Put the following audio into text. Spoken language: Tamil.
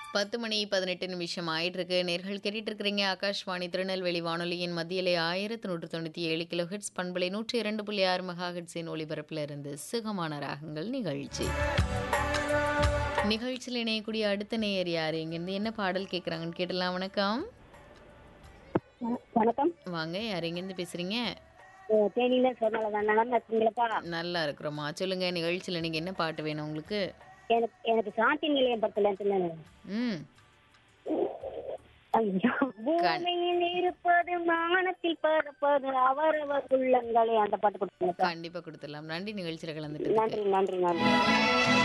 பத்து மணி பதினெட்டு நிமிஷம் ஆயிட்டு இருக்கு நேர்கள் கேட்டுட்டு இருக்கிறீங்க ஆகாஷ்வாணி திருநெல்வேலி வானொலியின் மத்தியிலே ஆயிரத்தி நூற்று தொண்ணூற்றி ஏழு கிலோ ஹெட்ஸ் பண்பலை நூற்றி இரண்டு புள்ளி ஆறு மெகா ஹெட்ஸின் ஒளிபரப்பில் இருந்து சுகமான ராகங்கள் நிகழ்ச்சி நிகழ்ச்சியில் இணையக்கூடிய அடுத்த நேயர் யார் இங்கேருந்து என்ன பாடல் கேட்குறாங்கன்னு கேட்டலாம் வணக்கம் வணக்கம் வாங்க யார் எங்கேருந்து பேசுறீங்க அஹ் தேனியில சொன்னாலதான் நல்லா இருக்கீங்களப்பா நல்லா இருக்கிறோமா சொல்லுங்க நிகழ்ச்சியில் நீங்கள் என்ன பாட்டு வேணும் உங்களுக்கு எனக்கு எனக்கு சாந்தி நிலையம் பக்கத்துல ம் ஐயோ பூமியில் இருப்பது மானத்தில் பறப்பது அவரவர் உள்ளங்களே அந்த பாட்டு கொடுத்துருங்க கண்டிப்பாக கொடுத்துடலாம் நன்றி நிகழ்ச்சியில் கலந்துட்டு நன்றி நன்றி நன்றி